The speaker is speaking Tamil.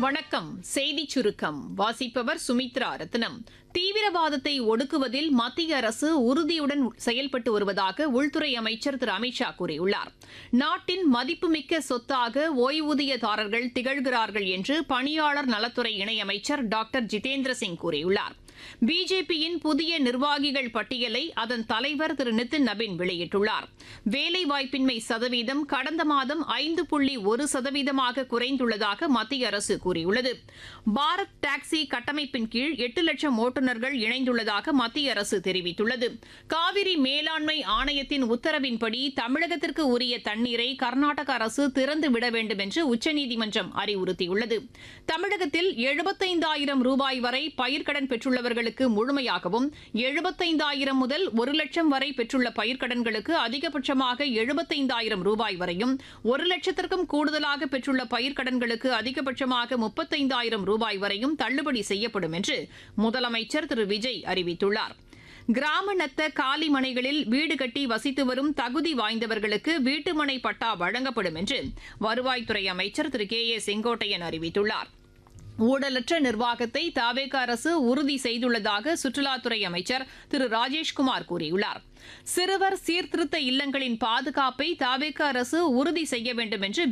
வணக்கம் செய்தி சுருக்கம் வாசிப்பவர் சுமித்ரா ரத்னம் தீவிரவாதத்தை ஒடுக்குவதில் மத்திய அரசு உறுதியுடன் செயல்பட்டு வருவதாக உள்துறை அமைச்சர் திரு அமித்ஷா கூறியுள்ளார் நாட்டின் மதிப்புமிக்க சொத்தாக ஓய்வூதியதாரர்கள் திகழ்கிறார்கள் என்று பணியாளர் நலத்துறை இணையமைச்சர் டாக்டர் ஜிதேந்திர சிங் கூறியுள்ளார் பிஜேபியின் புதிய நிர்வாகிகள் பட்டியலை அதன் தலைவர் திரு நிதின் நபின் வெளியிட்டுள்ளார் வேலைவாய்ப்பின்மை சதவீதம் கடந்த மாதம் ஐந்து புள்ளி ஒரு சதவீதமாக குறைந்துள்ளதாக மத்திய அரசு கூறியுள்ளது பாரத் டாக்ஸி கட்டமைப்பின் கீழ் எட்டு லட்சம் ஓட்டுநர்கள் இணைந்துள்ளதாக மத்திய அரசு தெரிவித்துள்ளது காவிரி மேலாண்மை ஆணையத்தின் உத்தரவின்படி தமிழகத்திற்கு உரிய தண்ணீரை கர்நாடக அரசு திறந்து விட வேண்டும் என்று உச்சநீதிமன்றம் அறிவுறுத்தியுள்ளது தமிழகத்தில் எழுபத்தைந்தாயிரம் ரூபாய் வரை பயிர்க்கடன் பெற்றுள்ளவர்களுக்கு முழுமையாகவும் எழுபத்தைந்தாயிரம் முதல் ஒரு லட்சம் வரை பெற்றுள்ள பயிர்க்கடன்களுக்கு அதிகபட்சமாக எழுபத்தைந்தாயிரம் ரூபாய் வரையும் ஒரு லட்சத்திற்கும் கூடுதலாக பெற்றுள்ள பயிர்க்கடன்களுக்கு அதிகபட்சமாக முப்பத்தைந்தாயிரம் ரூபாய் வரையும் தள்ளுபடி செய்யப்படும் என்று முதலமைச்சர் திரு விஜய் அறிவித்துள்ளார் கிராம நத்த காலி மனைகளில் வீடு கட்டி வசித்து வரும் தகுதி வாய்ந்தவர்களுக்கு வீட்டுமனை பட்டா வழங்கப்படும் என்று வருவாய்த்துறை அமைச்சர் திரு கே ஏ செங்கோட்டையன் அறிவித்துள்ளார் ஊழலற்ற நிர்வாகத்தை தாவேக அரசு உறுதி செய்துள்ளதாக சுற்றுலாத்துறை அமைச்சர் திரு ராஜேஷ்குமார் கூறியுள்ளார் சிறுவர் சீர்திருத்த இல்லங்களின் பாதுகாப்பை தாவேக அரசு உறுதி செய்ய வேண்டும் என்று